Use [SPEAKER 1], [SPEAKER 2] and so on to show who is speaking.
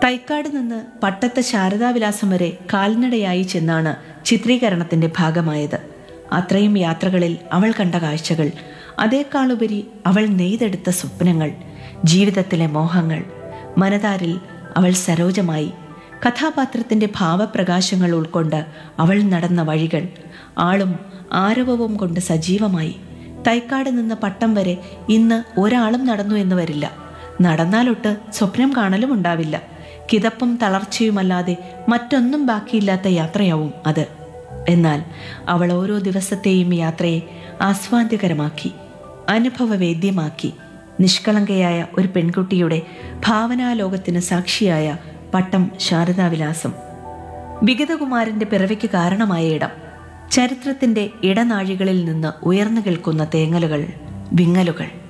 [SPEAKER 1] തൈക്കാട് നിന്ന് പട്ടത്ത് ശാരദാവിലാസം വരെ കാൽനടയായി ചെന്നാണ് ചിത്രീകരണത്തിന്റെ ഭാഗമായത് അത്രയും യാത്രകളിൽ അവൾ കണ്ട കാഴ്ചകൾ അതേക്കാളുപരി അവൾ നെയ്തെടുത്ത സ്വപ്നങ്ങൾ ജീവിതത്തിലെ മോഹങ്ങൾ മനതാരിൽ അവൾ സരോജമായി കഥാപാത്രത്തിന്റെ ഭാവപ്രകാശങ്ങൾ ഉൾക്കൊണ്ട് അവൾ നടന്ന വഴികൾ ആളും ആരവവും കൊണ്ട് സജീവമായി തൈക്കാട് നിന്ന് പട്ടം വരെ ഇന്ന് ഒരാളും നടന്നു എന്ന് വരില്ല നടന്നാലൊട്ട് സ്വപ്നം കാണലും ഉണ്ടാവില്ല കിതപ്പും തളർച്ചയുമല്ലാതെ മറ്റൊന്നും ബാക്കിയില്ലാത്ത യാത്രയാവും അത് എന്നാൽ അവൾ ഓരോ ദിവസത്തെയും യാത്രയെ ആസ്വാദ്യകരമാക്കി അനുഭവവേദ്യമാക്കി നിഷ്കളങ്കയായ ഒരു പെൺകുട്ടിയുടെ ഭാവനാലോകത്തിന് സാക്ഷിയായ പട്ടം ശാരദാവിലാസം വിഗതകുമാരന്റെ പിറവിക്ക് കാരണമായ ഇടം ചരിത്രത്തിന്റെ ഇടനാഴികളിൽ നിന്ന് ഉയർന്നു കേൾക്കുന്ന തേങ്ങലുകൾ വിങ്ങലുകൾ